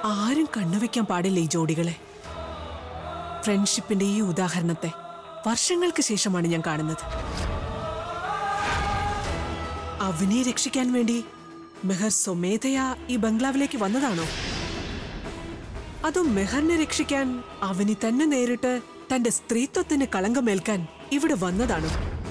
ആരും കണ്ണുവെക്കാൻ പാടില്ല ഈ ജോഡികളെ ഫ്രണ്ട്ഷിപ്പിന്റെ ഈ ഉദാഹരണത്തെ വർഷങ്ങൾക്ക് ശേഷമാണ് ഞാൻ കാണുന്നത് അവനെ രക്ഷിക്കാൻ വേണ്ടി മെഹർ സ്വമേധയാ ഈ ബംഗ്ലാവിലേക്ക് വന്നതാണോ അതോ മെഹറിനെ രക്ഷിക്കാൻ അവനി തന്നെ നേരിട്ട് തന്റെ സ്ത്രീത്വത്തിന് കളങ്കമേൽക്കാൻ ഇവിടെ വന്നതാണോ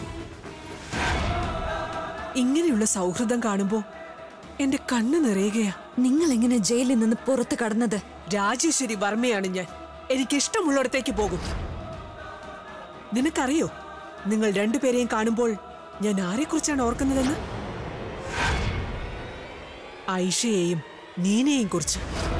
ഇങ്ങനെയുള്ള സൗഹൃദം കാണുമ്പോ എന്റെ കണ്ണ് നിറയുകയാ നിങ്ങൾ എങ്ങനെ ജയിലിൽ നിന്ന് പുറത്തു കടന്നത് രാജേശ്വരി വർമ്മയാണ് ഞാൻ എനിക്ക് ഇഷ്ടമുള്ളിടത്തേക്ക് പോകും നിനക്കറിയോ നിങ്ങൾ രണ്ടുപേരെയും കാണുമ്പോൾ ഞാൻ ആരെക്കുറിച്ചാണ് ഓർക്കുന്നതെന്ന് ഐഷയെയും നീനയെയും കുറിച്ച്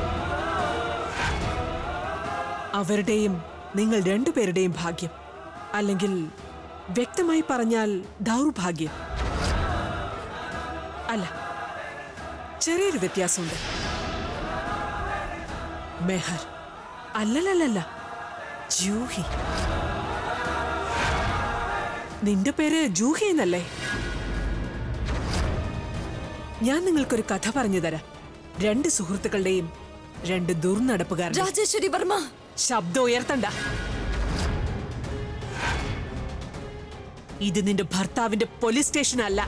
അവരുടെയും നിങ്ങൾ രണ്ടുപേരുടെയും ഭാഗ്യം അല്ലെങ്കിൽ വ്യക്തമായി പറഞ്ഞാൽ ദൗർഭാഗ്യം അല്ല ചെറിയൊരു വ്യത്യാസമുണ്ട് മെഹർ അല്ലല്ലല്ല ജൂഹി നിന്റെ പേര് ജൂഹി എന്നല്ലേ ഞാൻ നിങ്ങൾക്കൊരു കഥ പറഞ്ഞു തരാം രണ്ട് സുഹൃത്തുക്കളുടെയും രണ്ട് ദുർനടപ്പുകാരുടെ രാജേശ്വരി വർമ്മ ശബ്ദം ഉയർത്തണ്ട ഇത് നിന്റെ ഭർത്താവിന്റെ പോലീസ് സ്റ്റേഷൻ അല്ല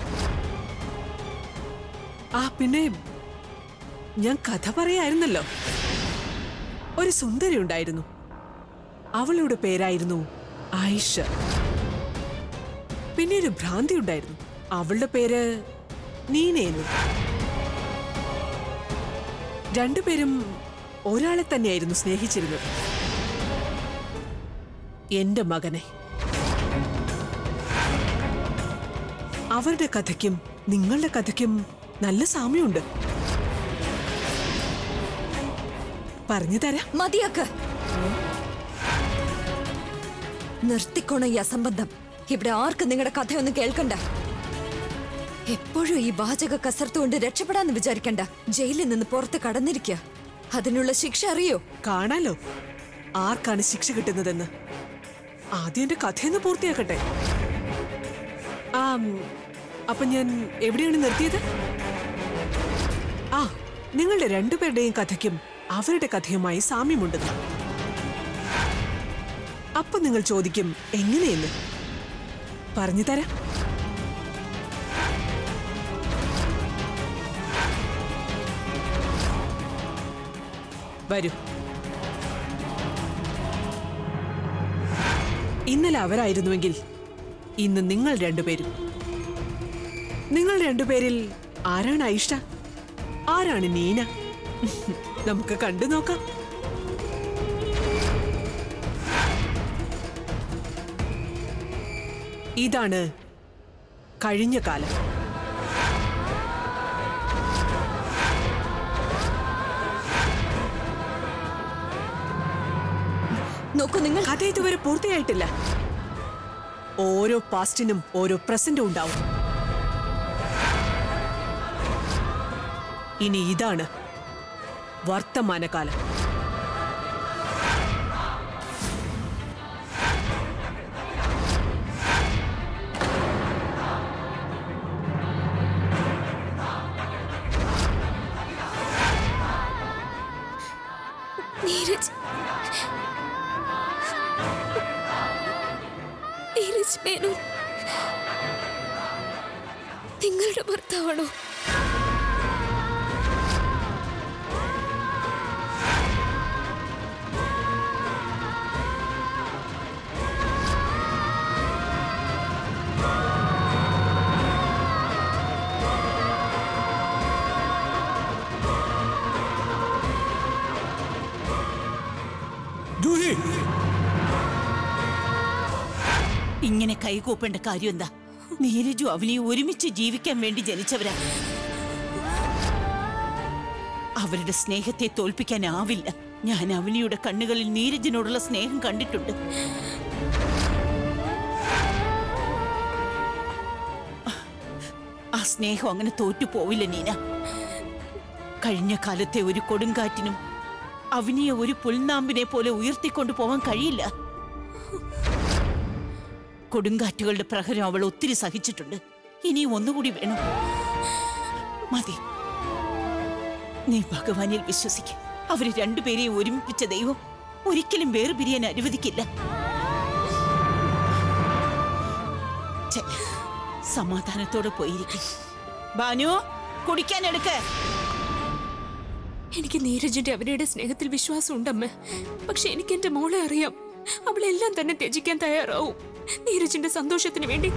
ആ പിന്നെ ഞാൻ കഥ പറയായിരുന്നല്ലോ ഒരു സുന്ദരി ഉണ്ടായിരുന്നു അവളുടെ പേരായിരുന്നു ആയിഷ പിന്നെ ഒരു ഭ്രാന്തി ഉണ്ടായിരുന്നു അവളുടെ പേര് നീനേനു രണ്ടുപേരും ഒരാളെ തന്നെയായിരുന്നു സ്നേഹിച്ചിരുന്നത് എന്റെ മകനെ അവരുടെ കഥയ്ക്കും നിങ്ങളുടെ കഥയ്ക്കും നല്ല സാമ്യമുണ്ട് പറഞ്ഞു തരാം മതിയാക്ക് നിർത്തിക്കോണ ഈ അസംബന്ധം ഇവിടെ ആർക്കും നിങ്ങളുടെ കഥയൊന്നും കേൾക്കണ്ട എപ്പോഴും ഈ വാചക കസർത്ത് കൊണ്ട് രക്ഷപ്പെടാന്ന് വിചാരിക്കണ്ട ജയിലിൽ നിന്ന് പുറത്ത് കടന്നിരിക്കുക അതിനുള്ള ശിക്ഷ അറിയോ കാണാലോ ആർക്കാണ് ശിക്ഷ കിട്ടുന്നതെന്ന് ആദ്യം എന്റെ കഥയൊന്ന് പൂർത്തിയാക്കട്ടെ ആ ഉം, അപ്പൊ ഞാൻ എവിടെയാണ് നിർത്തിയത് ആ നിങ്ങളുടെ രണ്ടുപേരുടെയും കഥയ്ക്കും അവരുടെ കഥയുമായി സാമ്യമുണ്ടെന്ന് അപ്പൊ നിങ്ങൾ ചോദിക്കും എങ്ങനെയെന്ന് പറഞ്ഞു തരാം വരൂ ഇന്നലെ അവരായിരുന്നുവെങ്കിൽ ഇന്ന് നിങ്ങൾ രണ്ടുപേരും നിങ്ങൾ രണ്ടുപേരിൽ ആരാണ് ഐഷ ആരാണ് നീന നമുക്ക് കണ്ടു നോക്കാം ഇതാണ് കഴിഞ്ഞ കാലം നോക്കൂ നിങ്ങൾ കഥ ഇതുവരെ പൂർത്തിയായിട്ടില്ല ഓരോ പാസ്റ്റിനും ഓരോ പ്രസന്റും ഉണ്ടാവും ഇനി ഇതാണ് വർത്തമാനകാലം നീരജ് നീരജ് മേനോൻ നിങ്ങളുടെ ഭർത്താവാണോ ജൂഹി ഇങ്ങനെ കൈകൂപ്പേണ്ട കാര്യം എന്താ നീരജു അവനെയും ഒരുമിച്ച് ജീവിക്കാൻ വേണ്ടി ജനിച്ചവരാ അവരുടെ സ്നേഹത്തെ തോൽപ്പിക്കാനാവില്ല ഞാൻ അവനിയുടെ കണ്ണുകളിൽ നീരജിനോടുള്ള സ്നേഹം കണ്ടിട്ടുണ്ട് ആ സ്നേഹം അങ്ങനെ തോറ്റു പോവില്ല നീന കഴിഞ്ഞ കാലത്തെ ഒരു കൊടുങ്കാറ്റിനും അവനിയെ ഒരു പുൽനാമ്പിനെ പോലെ ഉയർത്തിക്കൊണ്ടു പോവാൻ കഴിയില്ല കൊടുങ്കാറ്റുകളുടെ പ്രഹരം അവൾ ഒത്തിരി സഹിച്ചിട്ടുണ്ട് ഇനി ഒന്നുകൂടി വേണം മതി നീ ഭഗവാനിൽ വിശ്വസിക്ക അവര് രണ്ടുപേരെയും ഒരുമിപ്പിച്ച ദൈവം ഒരിക്കലും വേർപിരിയാൻ അനുവദിക്കില്ല ചെല്ല്. സമാധാനത്തോടെ പോയിരിക്കും ബാനു കുടിക്കാൻ എടുക്ക എനിക്ക് നീരജിന്റെ അവരുടെ സ്നേഹത്തിൽ വിശ്വാസം ഉണ്ടമ്മേ പക്ഷെ എനിക്ക് എന്റെ മോളെ അറിയാം അവളെല്ലാം തന്നെ ത്യജിക്കാൻ തയ്യാറാവും നീരജിന്റെ സന്തോഷത്തിന് വേണ്ടി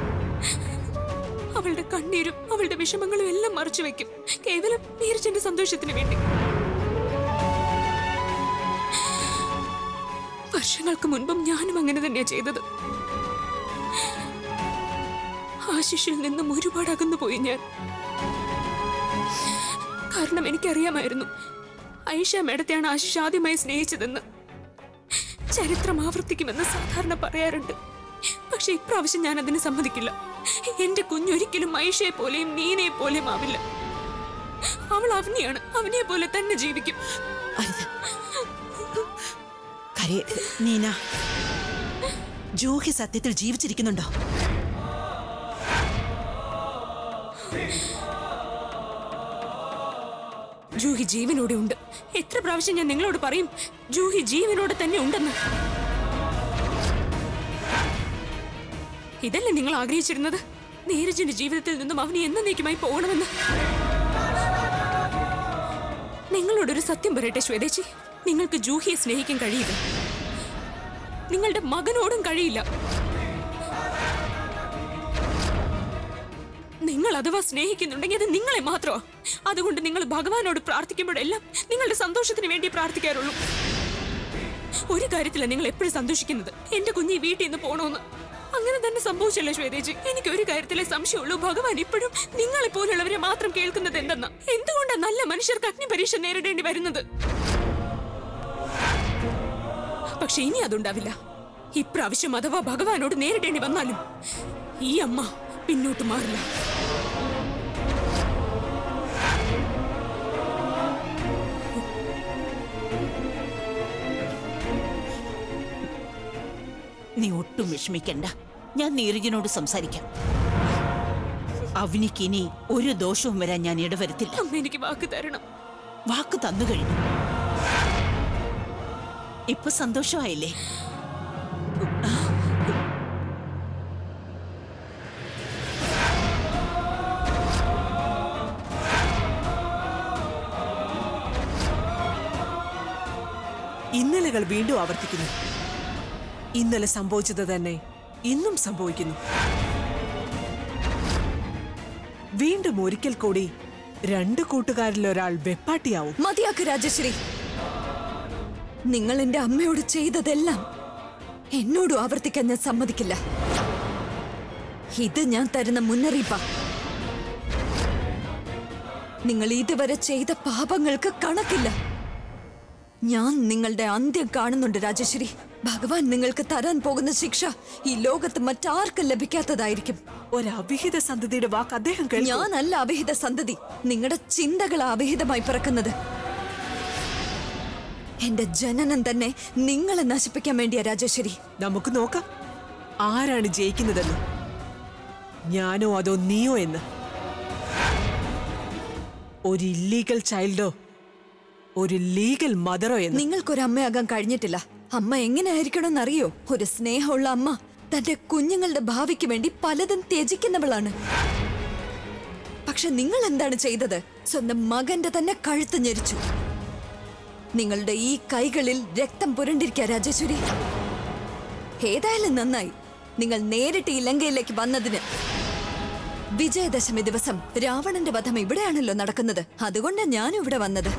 അവളുടെ കണ്ണീരും അവളുടെ വിഷമങ്ങളും എല്ലാം മറച്ചു വെക്കും കേവലം നീരജിന്റെ സന്തോഷത്തിന് വേണ്ടി വർഷങ്ങൾക്ക് മുൻപും ഞാനും അങ്ങനെ തന്നെയാ ചെയ്തത് ആശിഷിൽ നിന്നും ഒരുപാട് അകന്നു പോയി ഞാൻ കാരണം എനിക്കറിയാമായിരുന്നു ഐഷ മേഡത്തെയാണ് ആശിഷ് ആദ്യമായി സ്നേഹിച്ചതെന്ന് ചരിത്രം ആവർത്തിക്കുമെന്ന് സാധാരണ പറയാറുണ്ട് പക്ഷെ ഇപ്രാവശ്യം ഞാൻ അതിന് സമ്മതിക്കില്ല എന്റെ കുഞ്ഞൊരിക്കലും ഐഷയെ പോലെയും നീനയെ പോലെയും ആവില്ല അവൾ അവനെയാണ് അവനെ പോലെ തന്നെ ജീവിക്കും അരുത് കരയരുത് നീന ജൂഹി സത്യത്തിൽ ജീവിച്ചിരിക്കുന്നുണ്ടോ ജൂഹി ജീവനോടെ ഉണ്ട് എത്ര പ്രാവശ്യം ഞാൻ നിങ്ങളോട് പറയും ജൂഹി ജീവനോടെ തന്നെ ഉണ്ടെന്ന് ഇതല്ലേ നിങ്ങൾ ആഗ്രഹിച്ചിരുന്നത് നീരജിന്റെ ജീവിതത്തിൽ നിന്നും അവന് എന്നേക്കുമായി പോകണമെന്ന് നിങ്ങളോടൊരു സത്യം പറയട്ടെ ശ്വേതേച്ചി നിങ്ങൾക്ക് ജൂഹിയെ സ്നേഹിക്കാൻ കഴിയില്ല നിങ്ങളുടെ മകനോടും കഴിയില്ല നിങ്ങൾ അഥവാ സ്നേഹിക്കുന്നുണ്ടെങ്കിൽ അത് നിങ്ങളെ മാത്രമാ അതുകൊണ്ട് നിങ്ങൾ ഭഗവാനോട് പ്രാർത്ഥിക്കുമ്പോഴെല്ലാം നിങ്ങളുടെ സന്തോഷത്തിന് വേണ്ടി പ്രാർത്ഥിക്കാറുള്ളൂ ഒരു കാര്യത്തിലാണ് നിങ്ങൾ എപ്പോഴും സന്തോഷിക്കുന്നത് എന്റെ കുഞ്ഞ് ഈ വീട്ടിൽ നിന്ന് പോണോന്ന് അങ്ങനെ തന്നെ സംഭവിച്ചല്ലോ ശ്വേതേജി എനിക്ക് ഒരു കാര്യത്തിലെ സംശയമുള്ളൂ ഭഗവാൻ ഇപ്പോഴും നിങ്ങളെ പോലുള്ളവരെ മാത്രം കേൾക്കുന്നത് എന്തെന്നാ എന്തുകൊണ്ടാണ് നല്ല മനുഷ്യർക്ക് അഗ്നി പരീക്ഷ നേരിടേണ്ടി വരുന്നത് പക്ഷെ ഇനി അതുണ്ടാവില്ല ഇപ്രാവശ്യം അഥവാ ഭഗവാനോട് നേരിടേണ്ടി വന്നാലും ഈ അമ്മ പിന്നോട്ട് മാറില്ല നീ ഒട്ടും വിഷമിക്കണ്ട ഞാൻ നീരജിനോട് സംസാരിക്കാം അവനിക്ക് ഇനി ഒരു ദോഷവും വരാൻ ഞാൻ ഇടവരുത്തില്ല അമ്മ എനിക്ക് വാക്ക് തരണം വാക്ക് തന്നു കഴിഞ്ഞു ഇപ്പൊ സന്തോഷമായില്ലേ ഇന്നലെകൾ വീണ്ടും ആവർത്തിക്കുന്നു ഇന്നലെ സംഭവിച്ചത് തന്നെ ഇന്നും സംഭവിക്കുന്നു വീണ്ടും ഒരിക്കൽ കൂടി രണ്ട് കൂട്ടുകാരിൽ ഒരാൾ വെപ്പാട്ടിയാവും മതിയാക്ക് രാജശ്രീ നിങ്ങൾ എന്റെ അമ്മയോട് ചെയ്തതെല്ലാം എന്നോടും ആവർത്തിക്കാൻ ഞാൻ സമ്മതിക്കില്ല ഇത് ഞാൻ തരുന്ന മുന്നറിയിപ്പാ നിങ്ങൾ ഇതുവരെ ചെയ്ത പാപങ്ങൾക്ക് കണക്കില്ല ഞാൻ നിങ്ങളുടെ അന്ത്യം കാണുന്നുണ്ട് രാജശ്രീ ഭഗവാൻ നിങ്ങൾക്ക് തരാൻ പോകുന്ന ശിക്ഷ ഈ ലോകത്ത് മറ്റാർക്കും ലഭിക്കാത്തതായിരിക്കും ഒരു അവിഹിത സന്തതിയുടെ വാക്ക് അദ്ദേഹം കേൾക്കും ഞാനല്ല അവിഹിത സന്തതി നിങ്ങളുടെ ചിന്തകൾ അവിഹിതമായി പിറക്കുന്നത് എന്റെ ജനനം തന്നെ നിങ്ങളെ നശിപ്പിക്കാൻ വേണ്ടിയാ രാജേശ്വരി നമുക്ക് നോക്കാം ആരാണ് ജയിക്കുന്നതെന്ന് ഞാനോ അതോ നീയോ എന്ന് ഒരു ഇല്ലീഗൽ ചൈൽഡോ ഒരു ലീഗൽ മദറോ എന്ന് നിങ്ങൾക്കൊരു അമ്മയാകാൻ കഴിഞ്ഞിട്ടില്ല അമ്മ എങ്ങനെയായിരിക്കണമെന്ന് അറിയോ ഒരു സ്നേഹമുള്ള അമ്മ തന്റെ കുഞ്ഞുങ്ങളുടെ ഭാവിക്ക് വേണ്ടി പലതും ത്യജിക്കുന്നവളാണ് പക്ഷെ നിങ്ങൾ എന്താണ് ചെയ്തത് സ്വന്തം മകന്റെ തന്നെ കഴുത്ത് ഞെരിച്ചു നിങ്ങളുടെ ഈ കൈകളിൽ രക്തം പുരണ്ടിരിക്കുക രാജേശ്വരി ഏതായാലും നന്നായി നിങ്ങൾ നേരിട്ട് ഈ ലങ്കയിലേക്ക് വന്നതിന് വിജയദശമി ദിവസം രാവണന്റെ വധം ഇവിടെയാണല്ലോ നടക്കുന്നത് അതുകൊണ്ടാണ് ഞാനും ഇവിടെ വന്നത്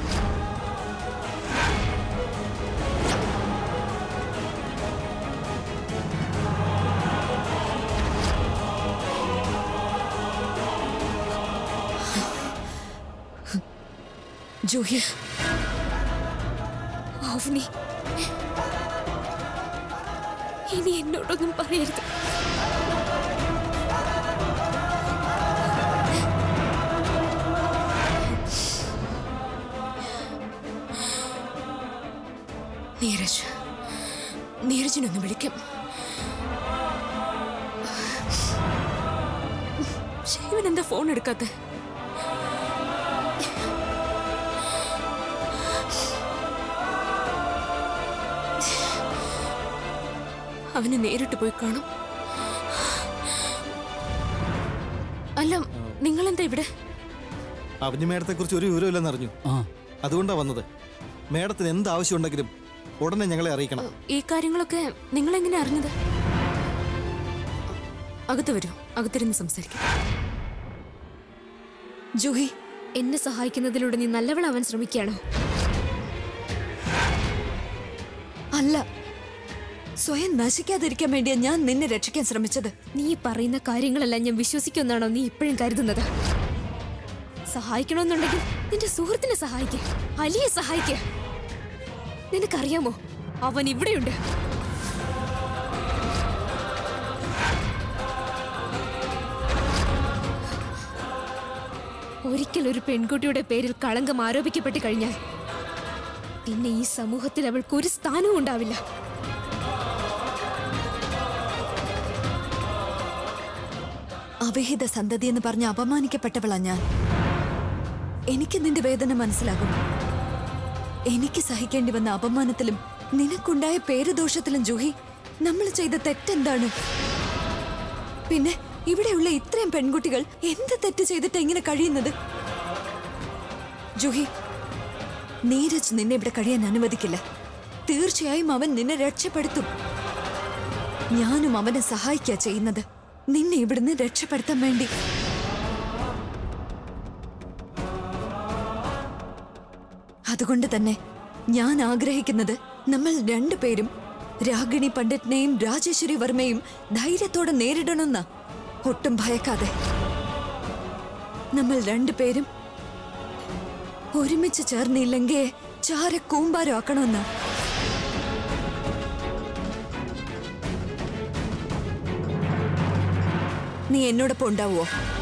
ജൂഹി അവനി ഇനി എന്നോടൊന്നും പറയരുത് നീരജ് നീരജിനൊന്ന് വിളിക്കാം ശിവൻ എന്താ ഫോൺ എടുക്കാത്ത അവനെ നേരിട്ട് പോയി കാണും അല്ല നിങ്ങളെന്താ ഇവിടെ അവന് മേഡത്തെ കുറിച്ച് ഒരു വിവരമില്ലെന്ന് അറിഞ്ഞു ആ അതുകൊണ്ടാ വന്നത് മേഡത്തിന് എന്ത് ആവശ്യമുണ്ടെങ്കിലും ഉടനെ ഞങ്ങളെ അറിയിക്കണം ഈ കാര്യങ്ങളൊക്കെ നിങ്ങൾ എങ്ങനെ അറിഞ്ഞത് അകത്ത് വരൂ അകത്തിരുന്ന് സംസാരിക്കാം ജൂഹി എന്നെ സഹായിക്കുന്നതിലൂടെ നീ നല്ലവളാവാൻ ശ്രമിക്കുകയാണോ അല്ല സ്വയം നശിക്കാതിരിക്കാൻ വേണ്ടിയാ ഞാൻ നിന്നെ രക്ഷിക്കാൻ ശ്രമിച്ചത് നീ ഈ പറയുന്ന കാര്യങ്ങളെല്ലാം ഞാൻ വിശ്വസിക്കുമെന്നാണോ നീ ഇപ്പോഴും കരുതുന്നത് സഹായിക്കണമെന്നുണ്ടെങ്കിൽ നിന്റെ സുഹൃത്തിനെ സഹായിക്കേ അലിയെ സഹായിക്കേ നിനക്കറിയാമോ അവൻ ഇവിടെയുണ്ട് ഒരിക്കൽ ഒരു പെൺകുട്ടിയുടെ പേരിൽ കളങ്കം ആരോപിക്കപ്പെട്ട് കഴിഞ്ഞാൽ പിന്നെ ഈ സമൂഹത്തിൽ അവൾക്ക് ഒരു സ്ഥാനവും ഉണ്ടാവില്ല അവിഹിത സന്തതി എന്ന് പറഞ്ഞ് അപമാനിക്കപ്പെട്ടവളാ ഞാൻ എനിക്ക് നിന്റെ വേദന മനസ്സിലാകും എനിക്ക് സഹിക്കേണ്ടി വന്ന അപമാനത്തിലും നിനക്കുണ്ടായ പേരുദോഷത്തിലും ജൂഹി നമ്മൾ ചെയ്ത തെറ്റെന്താണ് പിന്നെ ഇവിടെയുള്ള ഇത്രയും പെൺകുട്ടികൾ എന്ത് തെറ്റ് ചെയ്തിട്ട് ഇങ്ങനെ കഴിയുന്നത് ജൂഹി നീരജ് നിന്നെ ഇവിടെ കഴിയാൻ അനുവദിക്കില്ല തീർച്ചയായും അവൻ നിന്നെ രക്ഷപ്പെടുത്തും ഞാനും അവനെ സഹായിക്കുക ചെയ്യുന്നത് നിന്നെ ഇവിടുന്ന് രക്ഷപ്പെടുത്താൻ വേണ്ടി അതുകൊണ്ട് തന്നെ ഞാൻ ആഗ്രഹിക്കുന്നത് നമ്മൾ രണ്ടുപേരും രാഗിണി പണ്ഡിറ്റിനെയും രാജേശ്വരി വർമ്മയും ധൈര്യത്തോടെ നേരിടണമെന്ന ഒട്ടും ഭയക്കാതെ നമ്മൾ രണ്ടുപേരും ഒരുമിച്ച് ചേർന്നില്ലെങ്കിൽ ചാര കൂമ്പാരം ആക്കണമെന്ന് നീ എന്നോടൊപ്പം ഉണ്ടാവുമോ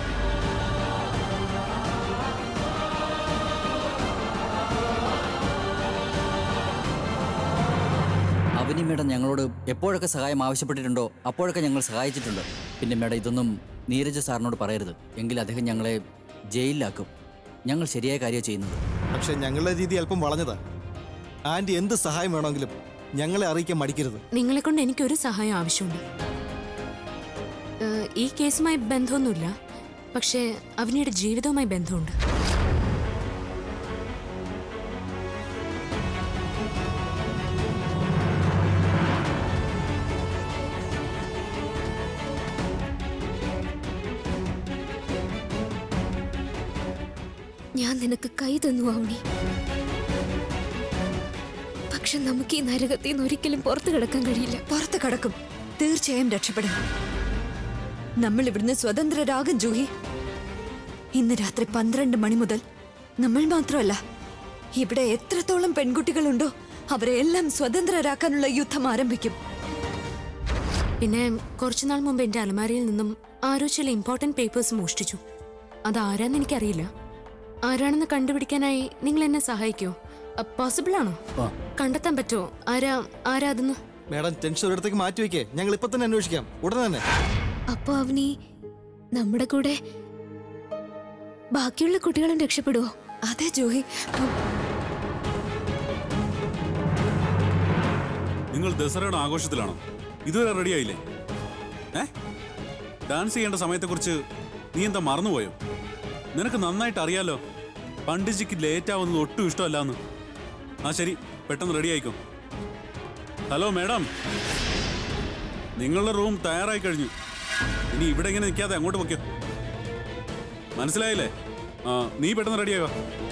അവനി മേഡം ഞങ്ങളോട് എപ്പോഴൊക്കെ സഹായം ആവശ്യപ്പെട്ടിട്ടുണ്ടോ അപ്പോഴൊക്കെ ഞങ്ങൾ സഹായിച്ചിട്ടുണ്ട് പിന്നെ മേഡം ഇതൊന്നും നീരജ് സാറിനോട് പറയരുത് എങ്കിൽ അദ്ദേഹം ഞങ്ങളെ ജയിലിലാക്കും ഞങ്ങൾ ശരിയായ കാര്യം ചെയ്യുന്നത് പക്ഷെ ഞങ്ങളുടെ രീതി അല്പം വളഞ്ഞതാ ആന്റി എന്ത് സഹായം വേണമെങ്കിലും ഞങ്ങളെ അറിയിക്കാൻ മടിക്കരുത് നിങ്ങളെ കൊണ്ട് എനിക്കൊരു സഹായം ആവശ്യമുണ്ട് ഏഹ്, ഈ കേസുമായി ബന്ധമൊന്നുമില്ല പക്ഷേ അവനിയുടെ ജീവിതവുമായി ബന്ധമുണ്ട് ഞാൻ നിനക്ക് കൈ തന്നു അവണി പക്ഷെ നമുക്ക് ഈ നരകത്തിൽ നിന്ന് ഒരിക്കലും പുറത്തു കിടക്കാൻ കഴിയില്ല പുറത്ത് കടക്കും തീർച്ചയായും രക്ഷപ്പെടും നമ്മൾ ഇവിടുന്ന് സ്വതന്ത്രരാകും ജൂഹി ഇന്ന് രാത്രി പന്ത്രണ്ട് മണി മുതൽ നമ്മൾ മാത്രമല്ല ഇവിടെ എത്രത്തോളം പെൺകുട്ടികളുണ്ടോ അവരെ എല്ലാം സ്വതന്ത്രരാക്കാനുള്ള യുദ്ധം ആരംഭിക്കും പിന്നെ കുറച്ചുനാൾ മുമ്പ് എൻ്റെ അലമാരയിൽ നിന്നും ആരോ ചില ഇമ്പോർട്ടൻറ്റ് പേപ്പേഴ്സ് മോഷ്ടിച്ചു അതാരാന്ന് എനിക്കറിയില്ല ആരാണെന്ന് കണ്ടുപിടിക്കാനായി നിങ്ങൾ എന്നെ സഹായിക്കോ പോസിബിൾ ആണോ ആ. കണ്ടെത്താൻ പറ്റുമോ ആരാ ആരാ അതെന്ന് മേഡം ടെൻഷൻ ഒരിടത്തേക്ക് മാറ്റി വെക്കേ ഞങ്ങൾ ഇപ്പൊ തന്നെ അന്വേഷിക്കാം ഉടനെ തന്നെ അപ്പൊ അവനീ നമ്മുടെ കൂടെ ബാക്കിയുള്ള കുട്ടികളും രക്ഷപ്പെടുവോ അതെ ജൂഹി നിങ്ങൾ ദസറയുടെ ആഘോഷത്തിലാണോ ഇതുവരെ റെഡിയായില്ലേ ഏ ഡാൻസ് ചെയ്യേണ്ട സമയത്തെക്കുറിച്ച് നീ എന്താ മറന്നുപോയോ നിനക്ക് നന്നായിട്ട് അറിയാലോ പണ്ഡിജിക്ക് ലേറ്റ് ആവുന്നത് ഒട്ടും ഇഷ്ടമല്ലാന്ന് ആ ശരി പെട്ടെന്ന് റെഡി ആയിക്കോ ഹലോ മാഡം നിങ്ങളുടെ റൂം തയ്യാറായി കഴിഞ്ഞു ഇനി ഇവിടെ ഇങ്ങനെ നിൽക്കാതെ അങ്ങോട്ട് പൊയ്ക്കോ മനസ്സിലായില്ലേ ആ നീ പെട്ടെന്ന് റെഡിയാകോ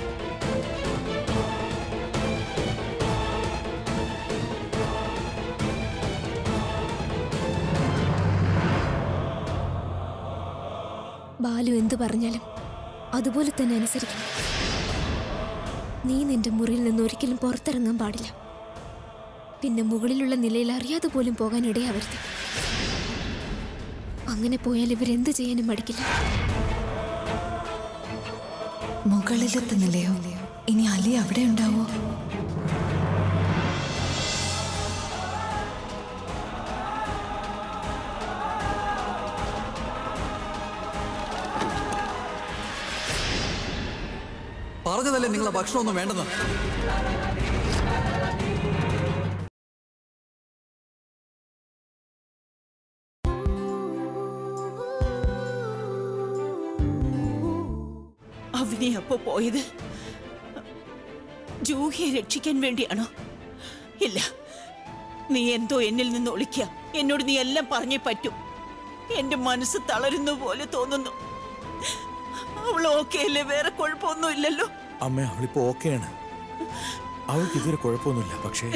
ബാലു എന്തു പറഞ്ഞാലും അതുപോലെ തന്നെ അനുസരിക്കണം നീ നിന്റെ മുറിയിൽ നിന്ന് ഒരിക്കലും പുറത്തിറങ്ങാൻ പാടില്ല പിന്നെ മുകളിലുള്ള നിലയിൽ അറിയാതെ പോലും പോകാൻ ഇടയാവരുത് അങ്ങനെ പോയാൽ ഇവരെന്ത് ചെയ്യാനും മടിക്കില്ല മുകളിലത്തെ നിലയോ ഇനി അലി അവിടെ ഉണ്ടാവോ പറഞ്ഞതല്ലേ നിങ്ങളെ ഭക്ഷണമൊന്നും വേണ്ടെന്ന് അവനെ അപ്പോ പോയത് ജൂഹിയെ രക്ഷിക്കാൻ വേണ്ടിയാണോ ഇല്ല നീ എന്തോ എന്നിൽ നിന്ന് ഒളിക്കുക എന്നോട് നീ എല്ലാം പറഞ്ഞേ പറ്റൂ എന്റെ മനസ്സ് തളരുന്ന പോലെ തോന്നുന്നു അവൾ ഓക്കെ അല്ലേ വേറെ കുഴപ്പമൊന്നും ഇല്ലല്ലോ അമ്മ അവളിപ്പോ ഓക്കെയാണ് അവൾക്ക് ഇതുവരെ കുഴപ്പമൊന്നുമില്ല പക്ഷേ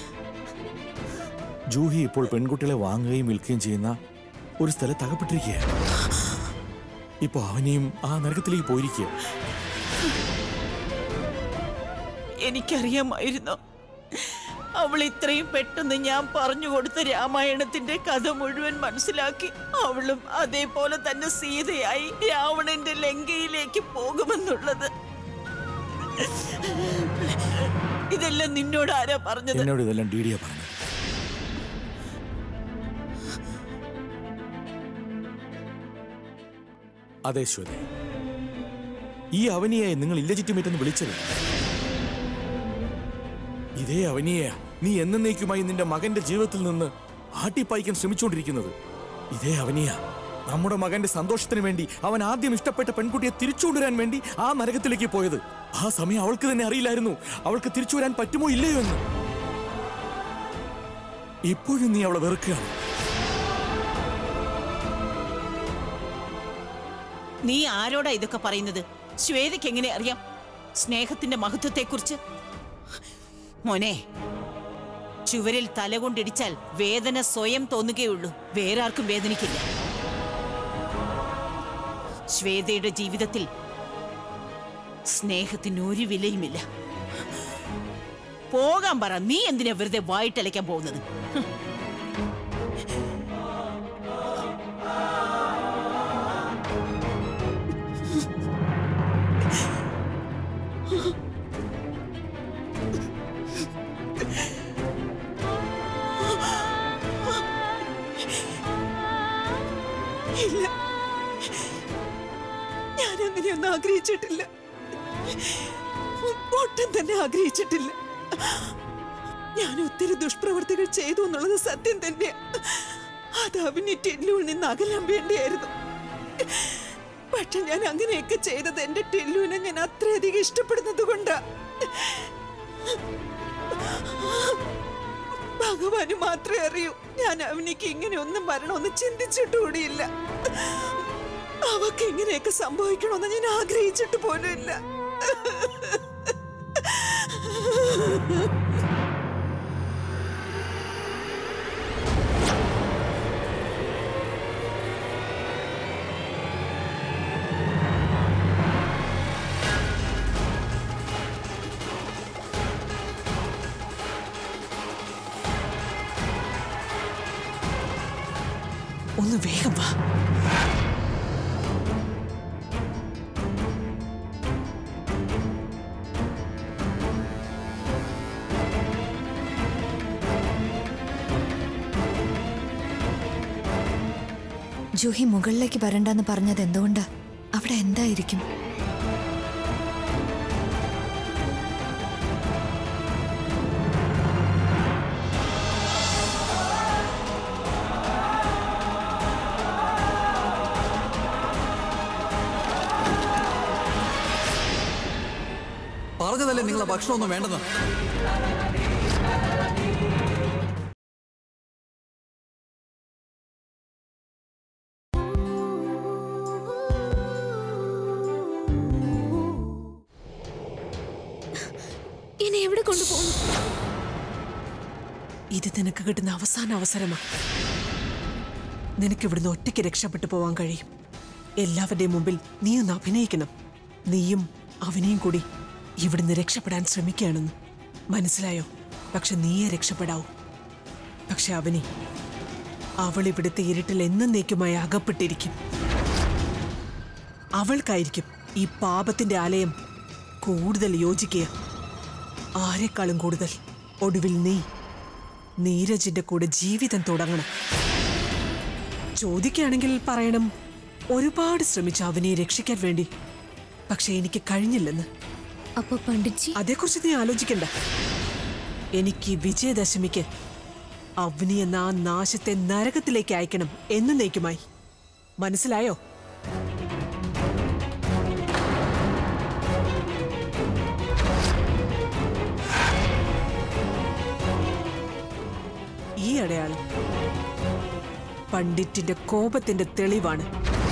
ജൂഹി ഇപ്പോൾ പെൺകുട്ടികളെ വാങ്ങുകയും വിൽക്കുകയും ചെയ്യുന്ന ഒരു സ്ഥലത്ത് അകപ്പെട്ടിരിക്കുകയാണ് ഇപ്പൊ അവനെയും ആ നരകത്തിലേക്ക് പോയിരിക്കുക എനിക്കറിയാമായിരുന്നു അവൾ ഇത്രയും പെട്ടെന്ന് ഞാൻ പറഞ്ഞു കൊടുത്ത രാമായണത്തിന്റെ കഥ മുഴുവൻ മനസ്സിലാക്കി അവളും അതേപോലെ തന്നെ സീതയായി രാവണന്റെ ലങ്കയിലേക്ക് പോകുമെന്നുള്ളത് ഇതെല്ലാം നിന്നോട് ആരാ പറഞ്ഞത് എന്നോട് ഇതെല്ലാം ഡി ഡിയാ പറഞ്ഞു അതെ ശ്വേത ഈ അവനിയായി നിങ്ങൾ ഇല്ലജിറ്റിമേറ്റ് എന്ന് വിളിച്ചത് ഇതേ അവനിയെ നീ എന്നേക്കുമായി നിന്റെ മകന്റെ ജീവിതത്തിൽ നിന്ന് ആട്ടിപ്പായിക്കാൻ ശ്രമിച്ചുകൊണ്ടിരിക്കുന്നത് ഇതേ അവനിയ നമ്മുടെ മകന്റെ സന്തോഷത്തിന് വേണ്ടി അവൻ ആദ്യം ഇഷ്ടപ്പെട്ട പെൺകുട്ടിയെ തിരിച്ചുകൊണ്ടുവരാൻ വേണ്ടി ആ നരകത്തിലേക്ക് പോയത് ആ സമയം അവൾക്ക് തന്നെ അറിയില്ലായിരുന്നു അവൾക്ക് തിരിച്ചു വരാൻ പറ്റുമോ ഇല്ലയോ എന്ന് ഇപ്പോഴും നീ അവളെ വെറുക്കുകയാണ് നീ ആരോടാ ഇതൊക്കെ പറയുന്നത് ശ്വേതയ്ക്ക് എങ്ങനെ അറിയാം സ്നേഹത്തിന്റെ മഹത്വത്തെക്കുറിച്ച് മോനെ ചുവരിൽ തലകൊണ്ടിടിച്ചാൽ വേദന സ്വയം തോന്നുകയുള്ളൂ വേറെ ആർക്കും വേദനിക്കില്ല ശ്വേതയുടെ ജീവിതത്തിൽ സ്നേഹത്തിന് ഒരു വിലയുമില്ല പോകാൻ പറ നീ എന്തിനാ വെറുതെ വായിട്ടലയ്ക്കാൻ പോകുന്നത് ഇല്ല ഞാൻ അങ്ങനെയൊന്നും ആഗ്രഹിച്ചിട്ടില്ല ഒട്ടും തന്നെ ആഗ്രഹിച്ചിട്ടില്ല ഞാൻ ഒത്തിരി ദുഷ്പ്രവർത്തികൾ ചെയ്തു എന്നുള്ളത് സത്യം തന്നെയാ അത് അവന് ടെല്ലുവിൽ നിന്ന് അകലാൻ വേണ്ടിയായിരുന്നു പക്ഷെ ഞാൻ അങ്ങനെയൊക്കെ ചെയ്തത് എന്റെ ടെല്ലുവിനെ ഞാൻ അത്രയധികം ഇഷ്ടപ്പെടുന്നത് കൊണ്ടാ ഭഗവാന് മാത്രമേ അറിയൂ ഞാൻ അവനിക്ക് ഇങ്ങനെ ഒന്നും വരണമെന്ന് ചിന്തിച്ചിട്ടുകൂടിയില്ല അവക്ക് ഇങ്ങനെയൊക്കെ സംഭവിക്കണമെന്ന് ഞാൻ ആഗ്രഹിച്ചിട്ട് പോലും ഇല്ല ഒന്ന് വേഗം വാ ജൂഹി മുകളിലേക്ക് വരണ്ടെന്ന് പറഞ്ഞത് എന്തുകൊണ്ടാ അവിടെ എന്തായിരിക്കും പറഞ്ഞതല്ലേ നിങ്ങളെ ഭക്ഷണമൊന്നും വേണ്ടെന്ന് എന്നെ എവിടെ കൊണ്ടുപോകുന്നു ഇത് നിനക്ക് കിട്ടുന്ന അവസാന അവസരമാണ് നിനക്ക് ഇവിടുന്ന് ഒറ്റയ്ക്ക് രക്ഷപ്പെട്ടു പോവാൻ കഴിയും എല്ലാവരുടെയും മുമ്പിൽ നീ ഒന്ന് അഭിനയിക്കണം നീയും അവനെയും കൂടി ഇവിടുന്ന് രക്ഷപ്പെടാൻ ശ്രമിക്കുകയാണെന്ന് മനസ്സിലായോ പക്ഷെ നീയെ രക്ഷപ്പെടാവൂ പക്ഷെ അവനെ അവൾ ഇവിടുത്തെ ഇരുട്ടിൽ എന്നേക്കുമായി അകപ്പെട്ടിരിക്കും അവൾക്കായിരിക്കും ഈ പാപത്തിന്റെ ആലയം കൂടുതൽ യോജിക്കുക ആരെക്കാളും കൂടുതൽ ഒടുവിൽ നീ നീരജിന്റെ കൂടെ ജീവിതം തുടങ്ങണം ചോദിക്കുകയാണെങ്കിൽ പറയണം ഒരുപാട് ശ്രമിച്ചു അവനെ രക്ഷിക്കാൻ വേണ്ടി പക്ഷെ എനിക്ക് കഴിഞ്ഞില്ലെന്ന് അപ്പൊ പണ്ഡിറ്റ്ജി അതേക്കുറിച്ച് നീ ആലോചിക്കണ്ട എനിക്ക് ഈ വിജയദശമിക്ക് അവനി എന്ന ആ നാശത്തെ നരകത്തിലേക്ക് അയക്കണം എന്നേക്കുമായി മനസ്സിലായോ പണ്ഡിറ്റിന്റെ കോപത്തിന്റെ തെളിവാണ്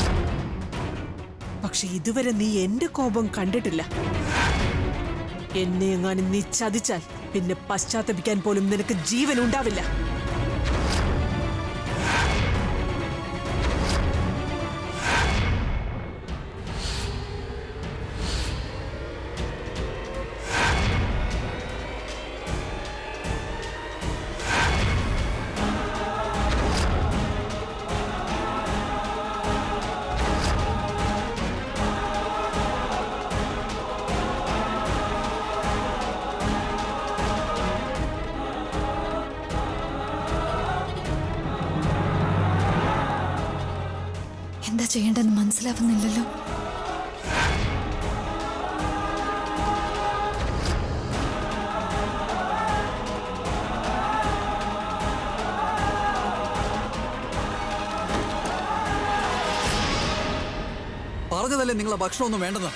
പക്ഷെ ഇതുവരെ നീ എന്റെ കോപം കണ്ടിട്ടില്ല എന്നെ എങ്ങാനും നീ ചതിച്ചാൽ പിന്നെ പശ്ചാത്തപിക്കാൻ പോലും നിനക്ക് ജീവൻ ഉണ്ടാവില്ല എന്താ ചെയ്യേണ്ടെന്ന് മനസ്സിലാവുന്നില്ലല്ലോ പറഞ്ഞതല്ലേ നിങ്ങളെ ഭക്ഷണമൊന്നും വേണ്ടെന്ന്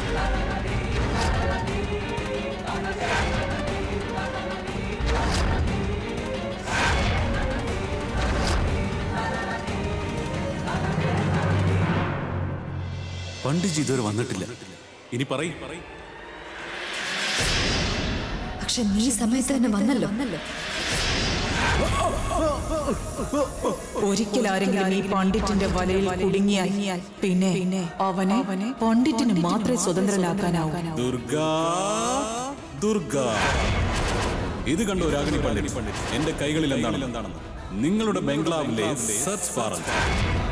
പണ്ഡിജി ഇതുവരെ വന്നിട്ടില്ല ഇനി പറയും പക്ഷെ നീ സമയത്ത് തന്നെ വന്നല്ലോ വന്നല്ലോ ഒരിക്കൽ ആരെങ്കിലും ഈ പണ്ഡിറ്റിന്റെ വലയിൽ കുടുങ്ങിയാൽ പിന്നെ അവനെ പണ്ഡിറ്റിന് മാത്രമേ സ്വതന്ത്രനാക്കാനാവൂ ദുർഗാ ദുർഗാ ഇത് കണ്ടോ രാഗിണി പണ്ഡിറ്റ് എന്റെ കൈകളിൽ എന്താണ് നിങ്ങളുടെ ബംഗ്ലാവിലെ സെർച്ച് വാറന്റ്